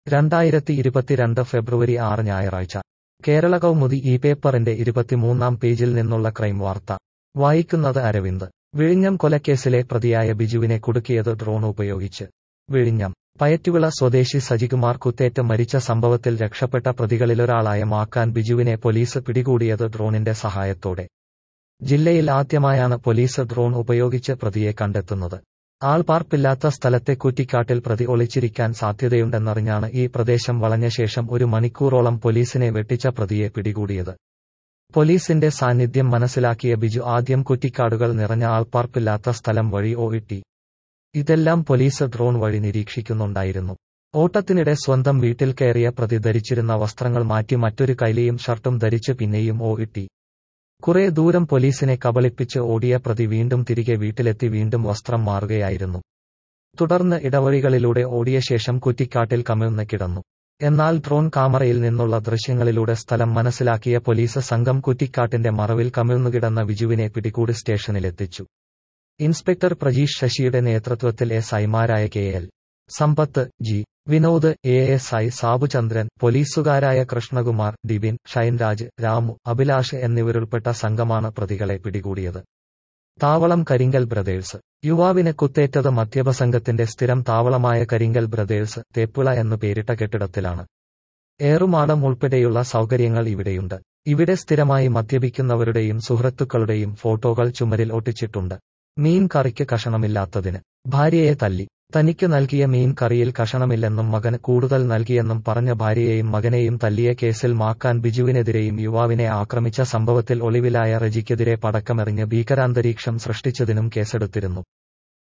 രണ്ടായിരത്തി ഇരുപത്തിരണ്ട് ഫെബ്രുവരി ആറ് ഞായറാഴ്ച കേരള കൗമുദി ഈ പേപ്പറിന്റെ ഇരുപത്തിമൂന്നാം പേജിൽ നിന്നുള്ള ക്രൈം വാർത്ത വായിക്കുന്നത് അരവിന്ദ് വിഴിഞ്ഞം കൊലക്കേസിലെ പ്രതിയായ ബിജുവിനെ കുടുക്കിയത് ഡ്രോൺ ഉപയോഗിച്ച് വിഴിഞ്ഞം പയറ്റുവിള സ്വദേശി സജികുമാർ കുത്തേറ്റ് മരിച്ച സംഭവത്തിൽ രക്ഷപ്പെട്ട പ്രതികളിലൊരാളായ മാക്കാൻ ബിജുവിനെ പോലീസ് പിടികൂടിയത് ഡ്രോണിന്റെ സഹായത്തോടെ ജില്ലയിൽ ആദ്യമായാണ് പോലീസ് ഡ്രോൺ ഉപയോഗിച്ച് പ്രതിയെ കണ്ടെത്തുന്നത് ആൾപാർപ്പില്ലാത്ത സ്ഥലത്തെ കുറ്റിക്കാട്ടിൽ പ്രതി ഒളിച്ചിരിക്കാൻ സാധ്യതയുണ്ടെന്നറിഞ്ഞാണ് ഈ പ്രദേശം വളഞ്ഞ ശേഷം ഒരു മണിക്കൂറോളം പോലീസിനെ വെട്ടിച്ച പ്രതിയെ പിടികൂടിയത് പോലീസിന്റെ സാന്നിധ്യം മനസ്സിലാക്കിയ ബിജു ആദ്യം കുറ്റിക്കാടുകൾ നിറഞ്ഞ ആൾപ്പാർപ്പില്ലാത്ത സ്ഥലം വഴി ഓയിട്ടി ഇതെല്ലാം പോലീസ് ഡ്രോൺ വഴി നിരീക്ഷിക്കുന്നുണ്ടായിരുന്നു ഓട്ടത്തിനിടെ സ്വന്തം വീട്ടിൽ കയറിയ പ്രതി ധരിച്ചിരുന്ന വസ്ത്രങ്ങൾ മാറ്റി മറ്റൊരു കൈലിയും ഷർട്ടും ധരിച്ച് പിന്നെയും ഓയിട്ടി കുറെ ദൂരം പോലീസിനെ കബളിപ്പിച്ച് ഓടിയ പ്രതി വീണ്ടും തിരികെ വീട്ടിലെത്തി വീണ്ടും വസ്ത്രം മാറുകയായിരുന്നു തുടർന്ന് ഇടവഴികളിലൂടെ ഓടിയ ശേഷം കുറ്റിക്കാട്ടിൽ കമിഴ്ന്ന് കിടന്നു എന്നാൽ ഡ്രോൺ ക്യാമറയിൽ നിന്നുള്ള ദൃശ്യങ്ങളിലൂടെ സ്ഥലം മനസ്സിലാക്കിയ പോലീസ് സംഘം കുറ്റിക്കാട്ടിന്റെ മറവിൽ കമിഴ്ന്നുകിടന്ന വിജുവിനെ പിടികൂടി സ്റ്റേഷനിലെത്തിച്ചു ഇൻസ്പെക്ടർ പ്രജീഷ് ശശിയുടെ നേതൃത്വത്തിൽ എസ് ഐമാരായ K L Sampath G Vinod A S I Sabuchandran പോലീസുകാരായ കൃഷ്ണകുമാർ ഡിബിൻ ഷൈൻരാജ് രാമു അഭിലാഷ് എന്നിവരുൾപ്പെട്ട സംഘമാണ് പ്രതികളെ പിടികൂടിയത് താവളം കരിങ്കൽ ബ്രദേഴ്സ് യുവാവിന് കുത്തേറ്റത് മദ്യപസംഘത്തിന്റെ സ്ഥിരം താവളമായ കരിങ്കൽ ബ്രദേഴ്സ് തേപ്പുള എന്നു പേരിട്ട കെട്ടിടത്തിലാണ് ഏറുമാടം ഉൾപ്പെടെയുള്ള സൗകര്യങ്ങൾ ഇവിടെയുണ്ട് ഇവിടെ സ്ഥിരമായി മദ്യപിക്കുന്നവരുടെയും സുഹൃത്തുക്കളുടെയും ഫോട്ടോകൾ ചുമരിൽ ഒട്ടിച്ചിട്ടുണ്ട് മീൻ കറിക്ക് കഷണമില്ലാത്തതിന് ഭാര്യയെ തല്ലി തനിക്ക് നൽകിയ മീൻ കറിയിൽ കഷണമില്ലെന്നും മകന് കൂടുതൽ നൽകിയെന്നും പറഞ്ഞ ഭാര്യയെയും മകനെയും തല്ലിയ കേസിൽ മാക്കാൻ ബിജുവിനെതിരെയും യുവാവിനെ ആക്രമിച്ച സംഭവത്തിൽ ഒളിവിലായ റജിക്കെതിരെ പടക്കമെറിഞ്ഞ് ഭീകരാന്തരീക്ഷം സൃഷ്ടിച്ചതിനും കേസെടുത്തിരുന്നു